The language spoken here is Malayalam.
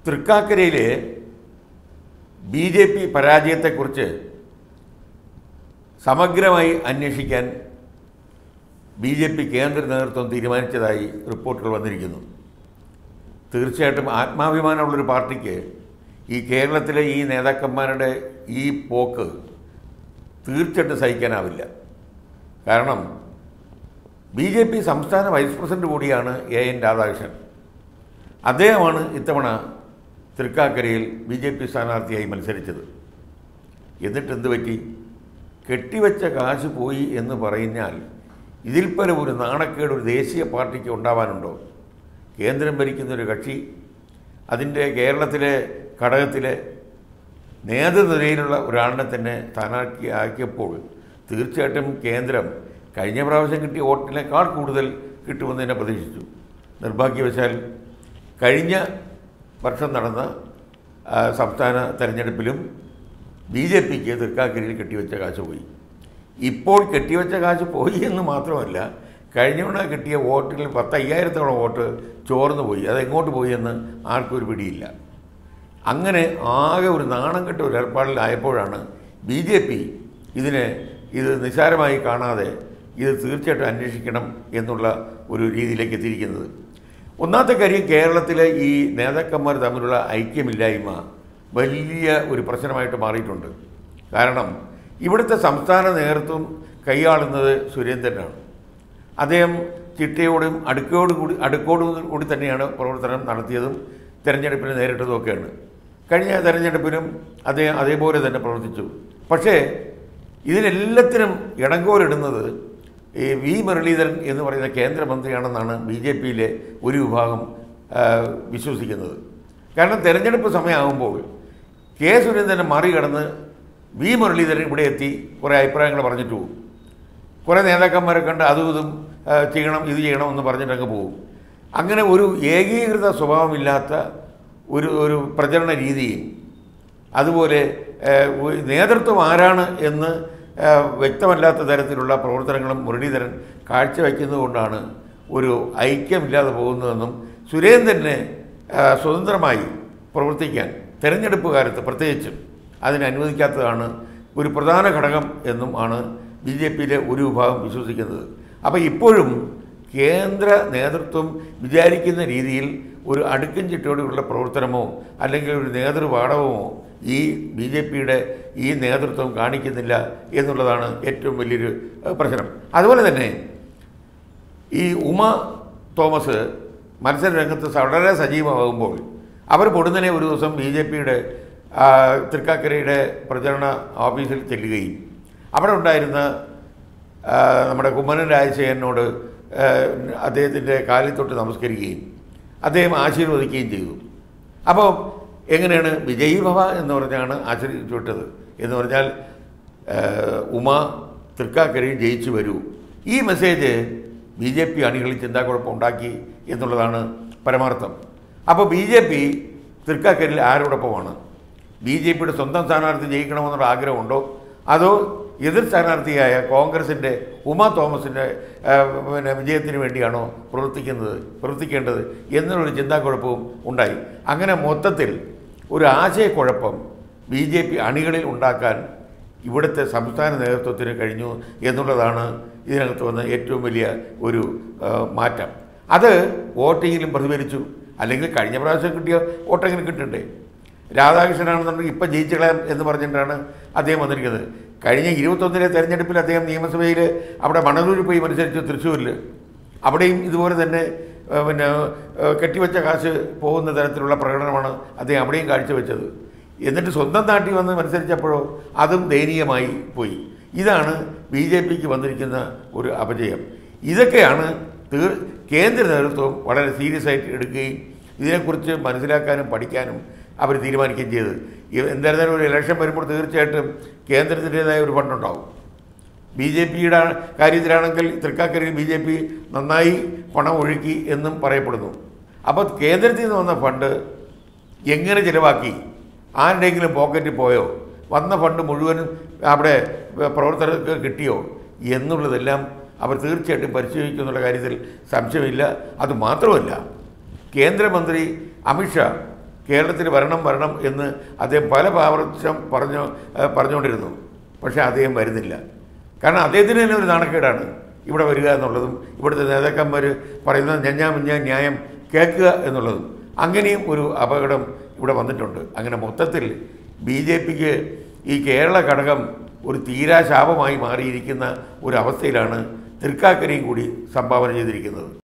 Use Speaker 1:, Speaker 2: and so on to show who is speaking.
Speaker 1: തൃക്കാക്കരയിലെ ബി ജെ പി പരാജയത്തെക്കുറിച്ച് സമഗ്രമായി അന്വേഷിക്കാൻ ബി ജെ പി കേന്ദ്ര നേതൃത്വം തീരുമാനിച്ചതായി റിപ്പോർട്ടുകൾ വന്നിരിക്കുന്നു തീർച്ചയായിട്ടും ആത്മാഭിമാനമുള്ളൊരു പാർട്ടിക്ക് ഈ കേരളത്തിലെ ഈ നേതാക്കന്മാരുടെ ഈ പോക്ക് തീർച്ചയായിട്ടും സഹിക്കാനാവില്ല കാരണം ബി ജെ പി സംസ്ഥാന വൈസ് പ്രസിഡന്റ് കൂടിയാണ് എ എൻ രാധാകൃഷ്ണൻ അദ്ദേഹമാണ് ഇത്തവണ തൃക്കാക്കരയിൽ ബി ജെ പി സ്ഥാനാർത്ഥിയായി മത്സരിച്ചത് എന്നിട്ട് എന്ത് പറ്റി കെട്ടിവെച്ച കാശ് പോയി എന്ന് പറഞ്ഞാൽ ഇതിൽ പരം ഒരു നാണക്കേട് ഒരു ദേശീയ പാർട്ടിക്ക് ഉണ്ടാവാനുണ്ടോ കേന്ദ്രം ഭരിക്കുന്ന ഒരു കക്ഷി അതിൻ്റെ കേരളത്തിലെ ഘടകത്തിലെ നേതൃനിരയിലുള്ള ഒരാളിനെ തന്നെ സ്ഥാനാർത്ഥി ആക്കിയപ്പോൾ തീർച്ചയായിട്ടും കേന്ദ്രം കഴിഞ്ഞ പ്രാവശ്യം കിട്ടിയ വോട്ടിനേക്കാൾ കൂടുതൽ കിട്ടുമെന്ന് തന്നെ പ്രതീക്ഷിച്ചു നിർഭാഗ്യവശാൽ കഴിഞ്ഞ വർഷം നടന്ന ആ, സംസ്ഥാന തെരഞ്ഞെടുപ്പിലും ബി ജെ പിക്ക് തൃക്കാക്കരയിൽ കെട്ടിവെച്ച കാശ് പോയി ഇപ്പോൾ കെട്ടിവെച്ച കാശ് പോയി എന്ന് മാത്രമല്ല കഴിഞ്ഞ തവണ കിട്ടിയ വോട്ടിൽ പത്ത് അയ്യായിരത്തോളം വോട്ട് ചോർന്നു പോയി അത് എങ്ങോട്ട് പോയി എന്ന് ആർക്കും ഒരു പിടിയില്ല അങ്ങനെ ആകെ ഒരു നാണം കെട്ട ഒരു ഏർപ്പാടിലായപ്പോഴാണ് ബി ജെ പി ഇതിനെ ഇത് നിസ്സാരമായി കാണാതെ ഇത് തീർച്ചയായിട്ടും അന്വേഷിക്കണം എന്നുള്ള ഒരു രീതിയിലേക്ക് എത്തിയിരിക്കുന്നത് ഒന്നാമത്തെ കാര്യം കേരളത്തിലെ ഈ നേതാക്കന്മാർ തമ്മിലുള്ള ഐക്യമില്ലായ്മ വലിയ ഒരു പ്രശ്നമായിട്ട് മാറിയിട്ടുണ്ട് കാരണം ഇവിടുത്തെ സംസ്ഥാന നേതൃത്വം കൈയാളുന്നത് സുരേന്ദ്രനാണ് അദ്ദേഹം ചിട്ടയോടും അടുക്കോടും കൂടി അടുക്കോടും കൂടി തന്നെയാണ് പ്രവർത്തനം നടത്തിയതും തെരഞ്ഞെടുപ്പിന് നേരിട്ടതും ഒക്കെയാണ് കഴിഞ്ഞ തെരഞ്ഞെടുപ്പിനും അദ്ദേഹം അതേപോലെ തന്നെ പ്രവർത്തിച്ചു പക്ഷേ ഇതിനെല്ലാത്തിനും ഇടങ്കോലിടുന്നത് ഈ വി മുരളീധരൻ എന്ന് പറയുന്ന കേന്ദ്രമന്ത്രിയാണെന്നാണ് ബി ജെ പിയിലെ ഒരു വിഭാഗം ആ, വിശ്വസിക്കുന്നത് കാരണം തെരഞ്ഞെടുപ്പ് സമയമാകുമ്പോൾ കെ സുരേന്ദ്രനെ മറികടന്ന് വി മുരളീധരൻ ഇവിടെ എത്തി കുറേ അഭിപ്രായങ്ങൾ പറഞ്ഞിട്ട് പോകും കുറേ നേതാക്കന്മാരെ കണ്ട് അതും ഇതും ആ, ചെയ്യണം ഇത് ചെയ്യണം എന്ന് പറഞ്ഞിട്ടങ്ങ് പോകും അങ്ങനെ ഒരു ഏകീകൃത സ്വഭാവമില്ലാത്ത ഒരു ഒരു പ്രചരണ രീതിയും അതുപോലെ ഏഹ്, ഒരു നേതൃത്വം ആരാണ് എന്ന് ഏഹ്, വ്യക്തമല്ലാത്ത തരത്തിലുള്ള പ്രവർത്തനങ്ങളും മുരളീധരൻ കാഴ്ചവെക്കുന്നതുകൊണ്ടാണ് ഒരു ഐക്യമില്ലാതെ പോകുന്നതെന്നും സുരേന്ദ്രനെ ഏഹ്, സ്വതന്ത്രമായി പ്രവർത്തിക്കാൻ തെരഞ്ഞെടുപ്പ് കാലത്ത് പ്രത്യേകിച്ചും അതിനെ അനുവദിക്കാത്തതാണ് ഒരു പ്രധാന ഘടകം എന്നും ആണ് ബി ജെ പിയിലെ ഒരു വിഭാഗം വിശ്വസിക്കുന്നത് അപ്പോൾ ഇപ്പോഴും കേന്ദ്ര നേതൃത്വം വിചാരിക്കുന്ന രീതിയിൽ ഒരു അടുക്കും ചിട്ടയോടെയുള്ള പ്രവർത്തനമോ അല്ലെങ്കിൽ ഒരു നേതൃപാഠവമോ ഈ ബി ജെ പിയുടെ ഈ നേതൃത്വം കാണിക്കുന്നില്ല എന്നുള്ളതാണ് ഏറ്റവും വലിയൊരു ഏഹ്, പ്രശ്നം അതുപോലെ തന്നെ ഈ ഉമ തോമസ് മത്സര രംഗത്ത് വളരെ സജീവമാകുമ്പോൾ അവർ പൊടുന്നനെ ഒരു ദിവസം ബി ജെ പിയുടെ തൃക്കാക്കരയുടെ പ്രചരണ ഓഫീസിൽ ചെല്ലുകയും അവിടെ ഉണ്ടായിരുന്ന ആ, നമ്മുടെ കുമ്മനൻ രാജശേഖരനോട് ആ, അദ്ദേഹത്തിൻ്റെ കാലിൽ തൊട്ട് നമസ്കരിക്കുകയും അദ്ദേഹം ആശീർവദിക്കുകയും ചെയ്തു അപ്പോൾ എങ്ങനെയാണ് വിജയ് ഭവ എന്ന് പറഞ്ഞാണ് ആശീർവദിച്ചു വിട്ടത് എന്ന് പറഞ്ഞാൽ ആ, ഉമ തൃക്കാക്കരയിൽ ജയിച്ചു വരൂ ഈ മെസ്സേജ് ബി ജെ പി അണികളിൽ ചിന്താക്കുഴപ്പം ഉണ്ടാക്കി എന്നുള്ളതാണ് പരമാർത്ഥം അപ്പോൾ ബി ജെ പി തൃക്കാക്കരയിൽ ആരോടൊപ്പമാണ് ബി ജെ പിയുടെ സ്വന്തം സ്ഥാനാർത്ഥി ജയിക്കണമെന്നുള്ള ആഗ്രഹമുണ്ടോ അതോ എതിർ സ്ഥാനാർത്ഥിയായ കോൺഗ്രസിൻ്റെ ഉമ തോമസിൻ്റെ ആ, പിന്നെ വിജയത്തിന് വേണ്ടിയാണോ പ്രവർത്തിക്കുന്നത് പ്രവർത്തിക്കേണ്ടത് എന്നുള്ളൊരു ചിന്താക്കുഴപ്പവും ഉണ്ടായി അങ്ങനെ മൊത്തത്തിൽ ഒരു ആശയക്കുഴപ്പം ബി ജെ പി അണികളിൽ ഉണ്ടാക്കാൻ ഇവിടുത്തെ സംസ്ഥാന നേതൃത്വത്തിന് കഴിഞ്ഞു എന്നുള്ളതാണ് ഇതിനകത്ത് വന്ന ഏറ്റവും വലിയ ഒരു ആ, മാറ്റം അത് വോട്ടിങ്ങിലും പ്രതിഫലിച്ചു അല്ലെങ്കിൽ കഴിഞ്ഞ പ്രാവശ്യം കിട്ടിയ വോട്ടെങ്കിലും കിട്ടണ്ടേ രാധാകൃഷ്ണനാണെന്നുണ്ടെങ്കിൽ ഇപ്പം ജയിച്ചു കളയാം എന്ന് പറഞ്ഞിട്ടാണ് അദ്ദേഹം വന്നിരിക്കുന്നത് കഴിഞ്ഞ ഇരുപത്തൊന്നിലെ തെരഞ്ഞെടുപ്പിൽ അദ്ദേഹം നിയമസഭയിൽ അവിടെ മണലൂരിൽ പോയി മത്സരിച്ചു തൃശ്ശൂരിൽ അവിടെയും ഇതുപോലെ തന്നെ ആ, പിന്നെ ആ, കെട്ടിവെച്ച കാശ് പോകുന്ന തരത്തിലുള്ള പ്രകടനമാണ് അദ്ദേഹം അവിടെയും കാഴ്ചവെച്ചത് എന്നിട്ട് സ്വന്തം നാട്ടിൽ വന്ന് മത്സരിച്ചപ്പോഴോ അതും ദയനീയമായി പോയി ഇതാണ് ബി ജെ പിക്ക് വന്നിരിക്കുന്ന ഒരു അപജയം ഇതൊക്കെയാണ് തീർ കേന്ദ്ര നേതൃത്വം വളരെ സീരിയസ് ആയിട്ട് എടുക്കുകയും ഇതിനെക്കുറിച്ച് മനസ്സിലാക്കാനും പഠിക്കാനും അവർ തീരുമാനിക്കുകയും ചെയ്തത് ഇ- എന്തായിരുന്നാലും ഒരു ഇലക്ഷൻ വരുമ്പോൾ തീർച്ചയായിട്ടും കേന്ദ്രത്തിൻ്റേതായ ഒരു ഫണ്ടുണ്ടാവും ബി ജെ പിയുടെ കാര്യത്തിലാണെങ്കിൽ തൃക്കാക്കരയിൽ ബി ജെ പി നന്നായി പണം ഒഴുക്കി എന്നും പറയപ്പെടുന്നു അപ്പോൾ കേന്ദ്രത്തിൽ നിന്ന് വന്ന ഫണ്ട് എങ്ങനെ ചിലവാക്കി ആരുടെയെങ്കിലും പോക്കറ്റിൽ പോയോ വന്ന ഫണ്ട് മുഴുവനും അവിടെ പ്രവർത്തകർക്ക് കിട്ടിയോ എന്നുള്ളതെല്ലാം അവർ തീർച്ചയായിട്ടും പരിശോധിക്കും എന്നുള്ള കാര്യത്തിൽ സംശയമില്ല അത് മാത്രമല്ല കേന്ദ്രമന്ത്രി അമിത്ഷാ കേരളത്തിൽ വരണം വരണം എന്ന് അദ്ദേഹം പല പ്രാവശ്യം പറഞ്ഞു ഏഹ് പറഞ്ഞുകൊണ്ടിരുന്നു പക്ഷേ അദ്ദേഹം വരുന്നില്ല കാരണം അദ്ദേഹത്തിന് തന്നെ ഒരു നാണക്കേടാണ് ഇവിടെ വരിക എന്നുള്ളതും ഇവിടുത്തെ നേതാക്കന്മാർ പറയുന്ന ഞഞ്ഞാ മിഞ്ഞാ ന്യായം കേൾക്കുക എന്നുള്ളതും അങ്ങനെയും ഒരു അപകടം ഇവിടെ വന്നിട്ടുണ്ട് അങ്ങനെ മൊത്തത്തിൽ ബി ജെ പിക്ക് ഈ കേരള ഘടകം ഒരു തീരാശാപമായി മാറിയിരിക്കുന്ന ഒരു അവസ്ഥയിലാണ് തൃക്കാക്കരയും കൂടി സംഭാവന ചെയ്തിരിക്കുന്നത്